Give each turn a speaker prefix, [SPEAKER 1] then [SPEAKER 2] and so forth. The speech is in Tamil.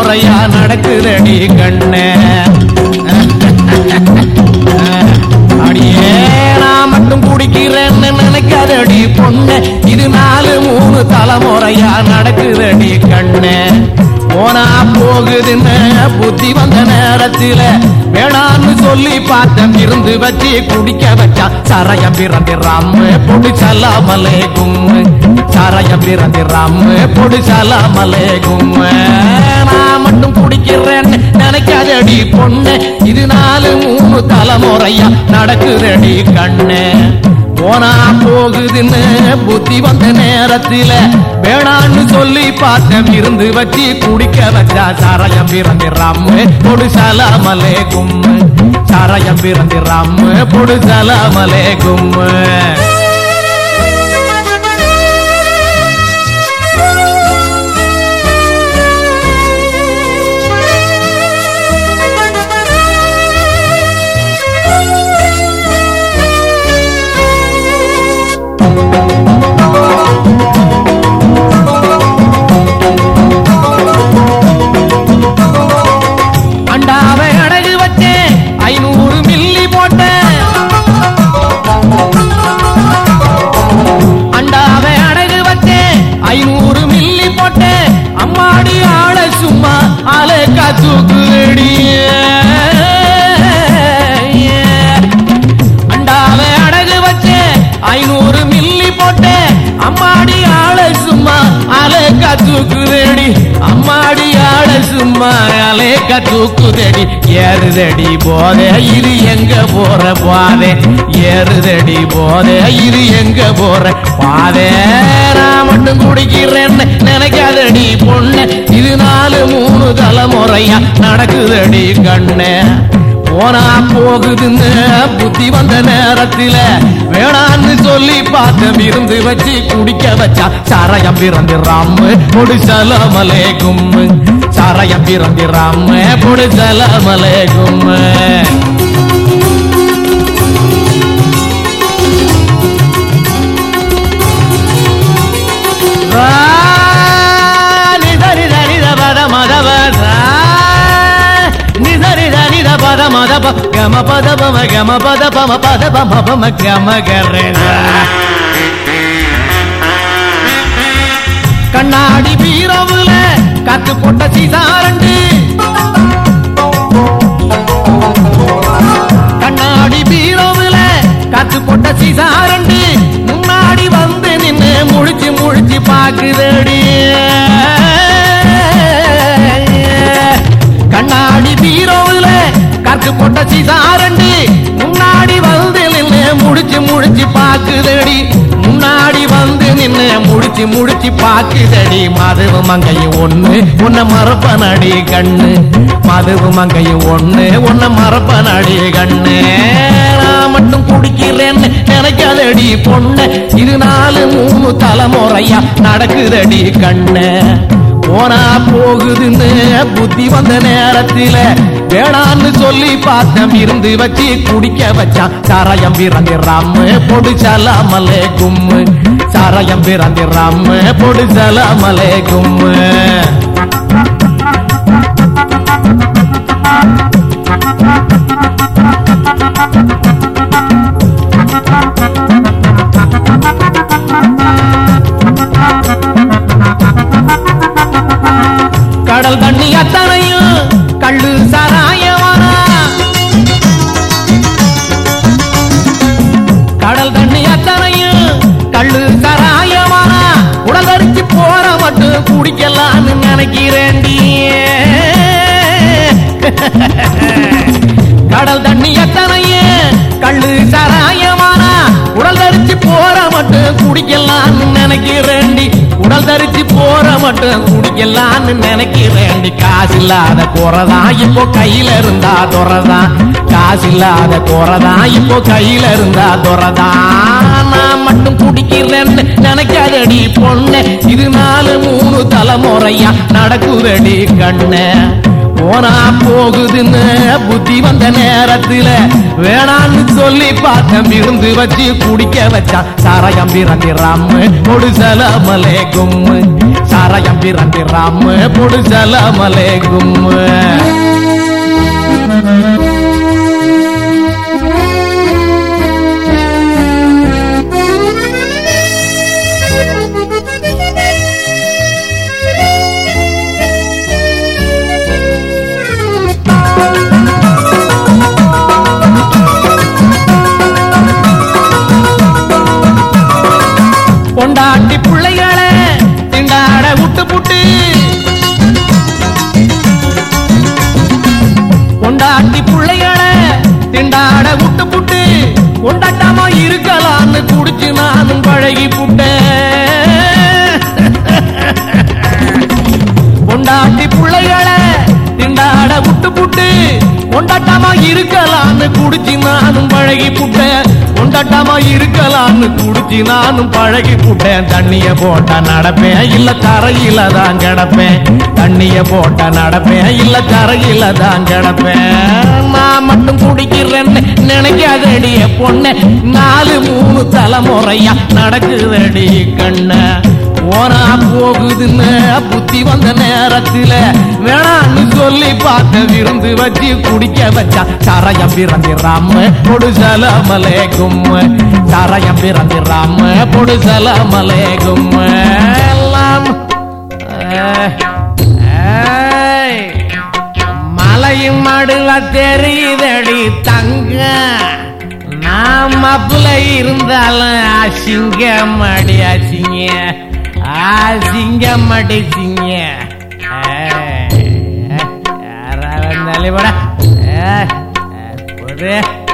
[SPEAKER 1] தலைமுறையா நடக்குதடி கண்ணே அடியே நான் மட்டும் குடிக்கிறேன்னு நினைக்காதடி பொண்ணு இது நாலு மூணு தலைமுறையா நடக்குதடி கண்ணு போனா போகுதுன்னு புத்தி வந்த நேரத்தில வேணான்னு சொல்லி பார்த்தேன் இருந்து வச்சு குடிக்க வச்சான் சரையம் பிறந்திராம பொடி சல்லாமலே கும்மு சரையம் பிறந்திராம பொடி சல்லாமலே கும்மு நான் மட்டும் குடிக்கிறேன்னு நினைக்காதடி பொண்ணு இது நாலு மூணு தலைமுறையா நடக்குதடி கண்ணு போனா போகுதுன்னு புத்தி வந்த நேரத்தில வேணான்னு சொல்லி பார்த்தேன் இருந்து வச்சு குடிக்க வச்சா சாராயம் பிறந்திராம பொடு சலாமலே கும்மு சாராயம் பிறந்திராம பொடு சலாமலே கும்மு அண்டாவை அடகு வச்சேன் ஐநூறு மில்லி போட்டேன் அண்டாவை அடகு வச்சேன் ஐநூறு மில்லி போட்டேன் அம்மாடி ஆள சும்மா ஆளை காத்துக்குடி அண்டாவை அடகு வச்சேன் ஐநூறு மில்லி போட்டேன் அம்மாடி ஆள சும்மா ஆளை காத்துக்குதடி அம்மாடி ஆள சும்மா ஆளை காத்துக்குதடி ஏறுதடி போதே இது எங்க போற பாதே ஏறுதடி போதே இது எங்க போற பாதே நான் மட்டும் குடிக்கிறேன்னு நினைக்காதடி பொண்ணு இது நாலு மூணு தலைமுறையா நடக்குதடி கண்ணே போனா போகுதுன்னு புத்தி வந்த நேரத்தில வேணான்னு சொல்லி பார்த்தேன் இருந்து வச்சு குடிக்க வச்சா சாராயம் பிறந்திராம பொடு சலமலே கும்மு சாராயம் பிறந்திராம பொடு சலமலே கும்மு நிதரி தரித பத மதவ நிதரி தரித பத மதப கம பத பம கம பத பம பத பம பம கம கரேத கண்ணாடி பீரவுல கத்து போட்ட சீசாரண்டு கண்ணாடி பீரோவுல காத்து போட்ட சீசாரண்டு முன்னாடி வந்து நின்னு முழிச்சு முழிச்சு பாக்குதடி கண்ணாடி பீரோவுல காத்து போட்ட சீசாரண்டு முன்னாடி வந்து நின்னு முழிச்சு முழிச்சு பாக்குதடி முன்னாடி வந்து நின்னு முடிச்சு முடிச்சு பாக்குதடி மதுவு மங்கையும் ஒண்ணு உன்னை மறப்பனடி கண்ணு மதுவு மங்கையும் ஒண்ணு உன்னை மறப்பனடி கண்ணு நான் மட்டும் குடிக்கிறேன்னு நினைக்காதடி பொண்ணு இது நாலு மூணு தலைமுறையா நடக்குதடி கண்ணு போனா போகுதுன்னு புத்தி வந்த நேரத்தில வேணான்னு சொல்லி பார்த்தேன் இருந்து வச்சு குடிக்க வச்சான் சாராயம் பிறந்திராம பொடு சலாமலே கும்மு சாராயம் பிறந்திராம பொடு சலாமலே கும்மு கடல் தண்ணி அத்தனையும் கள்ளு சாராயவானா கடல் தண்ணி அத்தனையும் கள்ளு சாராயவானா உடல் அரிச்சு போற மட்டும் குடிக்கலாம்னு நினைக்கிறேன்டி கடல் தண்ணி எத்தனையும் கள்ளு சாராயமானா உடல் தரிச்சு போற மட்டும் குடிக்கலாம்னு நினைக்கிறேன்டி உடல் தரிச்சு போற மட்டும் குடிக்கலாம்னு நினைக்கிறேன்டி காசு இல்லாத குறைதான் இப்போ கையில இருந்தா துறதான் காசு இல்லாத குறைதான் இப்போ கையில இருந்தா துறதான் நான் மட்டும் குடிக்கிறேன்னு நினைக்காதடி பொண்ணு இது நாலு மூணு தலைமுறையா நடக்குதடி கண்ணு போனா போகுதுன்னு புத்தி வந்த நேரத்துல வேணான்னு சொல்லி பார்த்த மிருந்து வச்சு குடிக்க வச்சான் சாராயம் பிறந்தி ராமு பொடுசல மலே கும்மு சாராயம் பிறந்தி ராமு பொடுசல மலே கும்மு கொண்டாட்டி பிள்ளைகளை திண்டாட விட்டு புட்டு கொண்டாட்டி பிள்ளைகளை திண்டாட விட்டு புட்டு கொண்டாட்டாம இருக்கலாம்னு குடிச்சு நானும் பழகி புட்டேன் கொண்டாட்டி பிள்ளைகளை திண்டாட விட்டு புட்டு கொண்டாட்டாம இருக்கலாம்னு குடிச்சு நானும் பழகி புட்டேன் கொண்டாட்டாம இருக்கலாம்னு குடிச்சு நானும் பழகி புட்டேன் தண்ணிய போட்டா நடப்பேன் இல்ல கரையில தான் கிடப்பேன் தண்ணிய போட்டா நடப்பேன் இல்ல கரையில தான் கிடப்பேன் நான் மட்டும் குடிக்கிறேன்னு நினைக்காதடிய பொண்ணு நாலு மூணு தலைமுறையா நடக்குதடி கண்ண போனா போகுதுன்னு புத்தி வந்த நேரத்துல வேணான்னு சொல்லி பார்த்த விருந்து வச்சு குடிக்க வச்சா சாராயம் பிறந்தி ராம பொடுசல மலே கும்ம சாராயம் பிறந்தி ராம பொடுசல மலே கும்ம எல்லாம் ஏய், ஏய், மலையும் மடுல தெரியுதடி தங்க நான் மப்புல இருந்தாலும் அசிங்கம் அடி அசிங்க அசிங்கம் அடிச்சிங்க யாராவது இருந்தாலும் போட